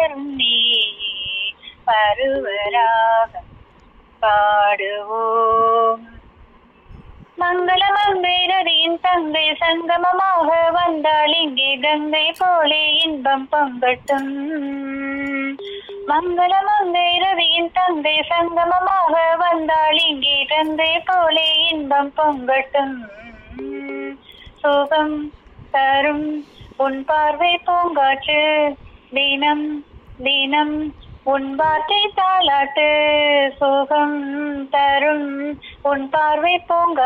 தரும் நீ பருவராக பாடுவோம் மங்கள மங்கை நதியின் தங்கை சங்கமமாக வந்தாள் இங்கே கங்கை போலே இன்பம் பொங்கட்டும் மங்கள மங்கை ரவியின் தங்கை சங்கமமாக வந்தாள் இங்கே கங்கை போலே இன்பம் பொங்கட்டும் சுகம் தரும் உன் பார்வை பூங்காற்று தினம் தினம் உன் வார்த்தை தாளாட்டு சுகம் தரும் உன் பார்வை பூங்கா